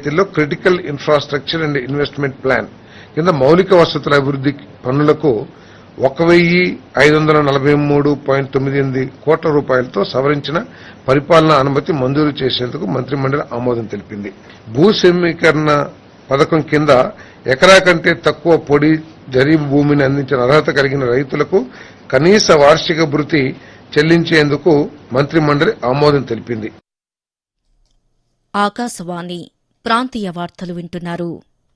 పంచాయతీల్లో critical infrastructure and investment plan కింద మౌలిక వసతుల అభివృద్ది పనులకు ఒక వెయ్యి ఐదు వందల నలభై మూడు పాయింట్ తొమ్మిది ఎనిమిది కోట్ల రూపాయలతో సవరించిన పరిపాలనా అనుమతి మంజూరు చేసేందుకు మంత్రిమండలి ఆమోదం తెలిపింది భూ సమీకరణ పథకం కింద ఎకరా కంటే తక్కువ పొడి జరీబు భూమిని అందించిన అర్హత కలిగిన రైతులకు కనీస వార్షిక భృతి చెల్లించేందుకు మంత్రిమండలి ఆమోదం తెలిపింది ఆకాశవాణి ప్రాంతీయ వార్తలు వింటున్నారు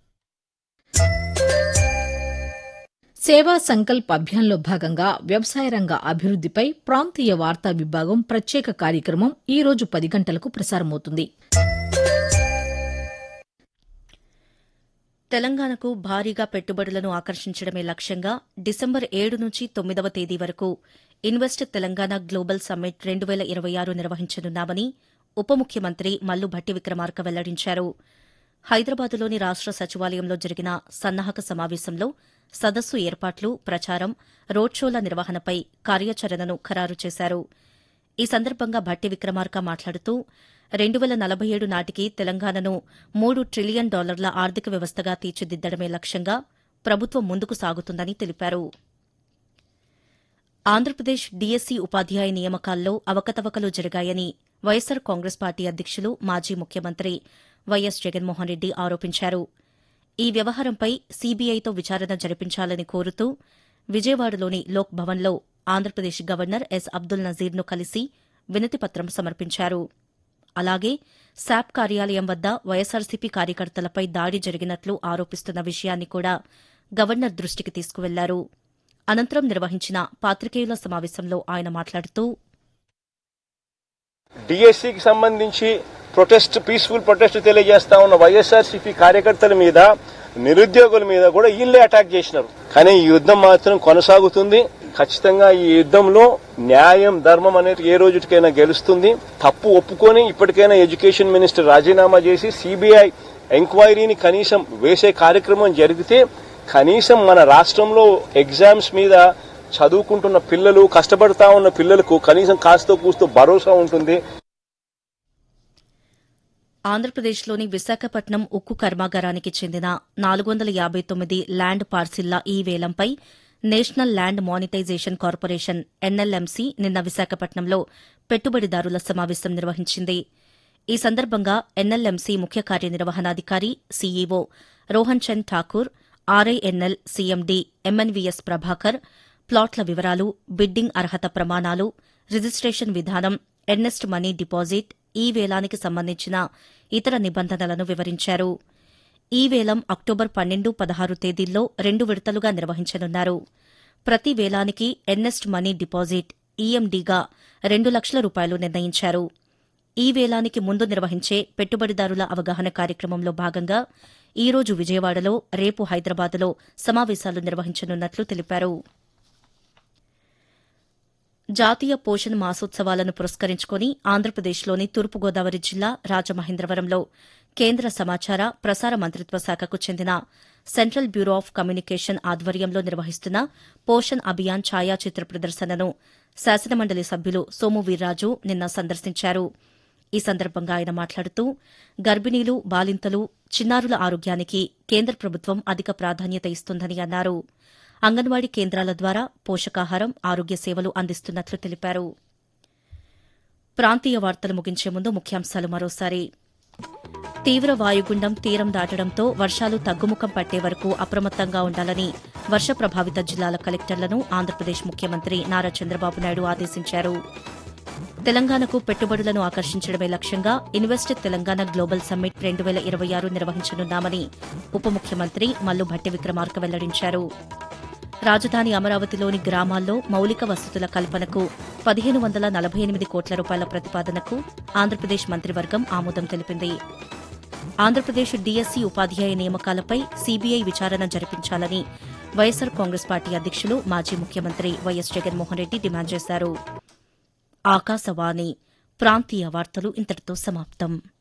సేవా సంకల్ప్ అభియాన్లో భాగంగా వ్యవసాయ రంగ అభివృద్దిపై ప్రాంతీయ వార్తా విభాగం ప్రత్యేక కార్యక్రమం ఈ రోజు పది గంటలకు ప్రసారమవుతుంది తెలంగాణకు భారీగా పెట్టుబడులను ఆకర్షించడమే లక్ష్యంగా డిసెంబర్ ఏడు నుంచి తొమ్మిదవ తేదీ వరకు ఇన్వెస్ట్ తెలంగాణ గ్లోబల్ సమ్మిట్ రెండు వేల ఇరవై ఆరు నిర్వహించనున్నామని ఉప ముఖ్యమంత్రి మల్లు భట్టి విక్రమార్క వెల్లడించారు హైదరాబాదులోని రాష్ట సచివాలయంలో జరిగిన సన్నాహక సమావేశంలో సదస్సు ఏర్పాట్లు ప్రచారం రోడ్ షోల నిర్వహణపై కార్యాచరణను ఖరారు చేశారు ఈ సందర్భంగా భట్టి విక్రమార్క మాట్లాడుతూ రెండు వేల నలభై ఏడు నాటికి తెలంగాణను మూడు ట్రిలియన్ డాలర్ల ఆర్థిక వ్యవస్థగా తీర్చిదిద్దడమే లక్ష్యంగా ప్రభుత్వం ముందుకు సాగుతుందని తెలిపారు ఆంధ్రప్రదేశ్ డీఎస్సీ ఉపాధ్యాయ నియామకాల్లో అవకతవకలు జరిగాయని వైఎస్సార్ కాంగ్రెస్ పార్టీ అధ్యకులు మాజీ ముఖ్యమంత్రి వైఎస్ జగన్మోహన్ రెడ్డి ఆరోపించారు ఈ వ్యవహారంపై సీబీఐతో విచారణ జరిపించాలని కోరుతూ విజయవాడలోని లోక్ భవన్లో ఆంధ్రప్రదేశ్ గవర్నర్ ఎస్ అబ్దుల్ నజీర్ను కలిసి వినతిపత్రం సమర్పించారు అలాగే శాప్ కార్యాలయం వద్ద వైఎస్సార్సీపీ కార్యకర్తలపై దాడి జరిగినట్లు ఆరోపిస్తున్న విషయాన్ని కూడా గవర్నర్ దృష్టికి తీసుకువెళ్లారు అనంతరం నిర్వహించిన పాత్రికేయుల సమావేశంలో ఆయన మాట్లాడుతూ డిఎస్సికి సంబంధించి ప్రొటెస్ట్ పీస్ఫుల్ ప్రొటెస్ట్ తెలియజేస్తా ఉన్న వైఎస్ఆర్సీపీ కార్యకర్తల మీద నిరుద్యోగుల మీద కూడా వీళ్ళే అటాక్ చేసినారు కానీ ఈ యుద్ధం మాత్రం కొనసాగుతుంది ఖచ్చితంగా ఈ యుద్ధంలో న్యాయం ధర్మం అనేది ఏ రోజుకైనా గెలుస్తుంది తప్పు ఒప్పుకొని ఇప్పటికైనా ఎడ్యుకేషన్ మినిస్టర్ రాజీనామా చేసి సిబిఐ ఎంక్వైరీని కనీసం వేసే కార్యక్రమం జరిగితే కనీసం మన రాష్ట్రంలో ఎగ్జామ్స్ మీద చదువుకుంటున్న పిల్లలు కష్టపడతా ఉన్న పిల్లలకు కనీసం కాస్తో కూస్తో భరోసా ఉంటుంది ఆంధ్రప్రదేశ్లోని విశాఖపట్నం ఉక్కు కర్మాగారానికి చెందిన నాలుగు వందల యాబై తొమ్మిది ల్యాండ్ పార్సిల్ల ఈ వేలంపై national land monetization corporation NLMC నిన్న విశాఖపట్నంలో పెట్టుబడిదారుల సమావేశం నిర్వహించింది ఈ సందర్భంగా ఎన్ఎల్ఎంసీ ముఖ్య కార్యనిర్వహణాధికారి CEO Rohan Chand Thakur RINL CMD MNVS Prabhakar ప్లాట్ల వివరాలు బిడ్డింగ్ అర్హత ప్రమాణాలు రిజిస్ట్రేషన్ విధానం ఎర్నెస్ట్ మనీ డిపాజిట్ ఈ వేలానికి సంబంధించిన ఇతర నిబంధనలను వివరించారు ఈ వేలం అక్టోబర్ పన్నెండు పదహారు తేదీల్లో రెండు విడతలుగా నిర్వహించనున్నారు ప్రతి వేలానికి ఎర్నెస్ట్ మనీ డిపాజిట్ ఈఎండీగా రెండు లక్షల రూపాయలు నిర్ణయించారు ఈ వేలానికి ముందు నిర్వహించే పెట్టుబడిదారుల అవగాహన కార్యక్రమంలో భాగంగా ఈ రోజు విజయవాడలో రేపు హైదరాబాద్లో సమావేశాలు నిర్వహించనున్నట్లు తెలిపారు జాతీయ పోషణ్ మాసోత్సవాలను పురస్కరించుకుని ఆంధ్రప్రదేశ్లోని తూర్పుగోదావరి జిల్లా రాజమహేంద్రవరంలో కేంద్ర సమాచార ప్రసార మంత్రిత్వ శాఖకు చెందిన సెంట్రల్ బ్యూరో ఆఫ్ కమ్యూనికేషన్ ఆధ్వర్యంలో నిర్వహిస్తున్న పోషణ్ అభియాన్ ఛాయాచిత్ర ప్రదర్శనను శాసనమండలి సభ్యులు సోము వీర్రాజు నిన్న సందర్శించారు ఈ సందర్భంగా ఆయన మాట్లాడుతూ గర్భిణీలు బాలింతలు చిన్నారుల ఆరోగ్యానికి కేంద్ర ప్రభుత్వం అధిక ప్రాధాన్యత ఇస్తుందని అన్నారు అంగన్వాడీ కేంద్రాల ద్వారా పోషకాహారం ఆరోగ్య సేవలు అందిస్తున్నట్లు తెలిపారు ప్రాంతీయ వార్తలు ముగించే ముందు ముఖ్యాంశాలు మరోసారి తీవ్ర వాయుగుండం తీరం దాటడంతో వర్షాలు తగ్గుముఖం పట్టే వరకు అప్రమత్తంగా ఉండాలని వర్ష ప్రభావిత జిల్లాల కలెక్టర్లను ఆంధ్రప్రదేశ్ ముఖ్యమంత్రి నారా చంద్రబాబు నాయుడు ఆదేశించారు తెలంగాణకు పెట్టుబడులను ఆకర్షించడమే లక్ష్యంగా ఇన్వెస్ట్ తెలంగాణ గ్లోబల్ సమ్మిట్ రెండు వేల ఇరవై ఆరు నిర్వహించనున్నామని ఉప ముఖ్యమంత్రి మల్లు భట్టి విక్రమార్క వెల్లడించారు రాజధాని అమరావతిలోని గ్రామాల్లో మౌలిక వసతుల కల్పనకు పదిహేను వందల నలభై ఎనిమిది కోట్ల రూపాయల ప్రతిపాదనకు ఆంధ్రప్రదేశ్ మంత్రివర్గం ఆమోదం తెలిపింది ఆంధ్రప్రదేశ్ డీఎస్సీ ఉపాధ్యాయ నియామకాలపై సీబీఐ విచారణ జరిపించాలని వైఎస్సార్ కాంగ్రెస్ పార్టీ అధ్యకులు మాజీ ముఖ్యమంత్రి వైఎస్ జగన్మోహన్ రెడ్డి డిమాండ్ చేశారు ఆకాశవాణి ప్రాంతీయ వార్తలు ఇంతటితో సమాప్తం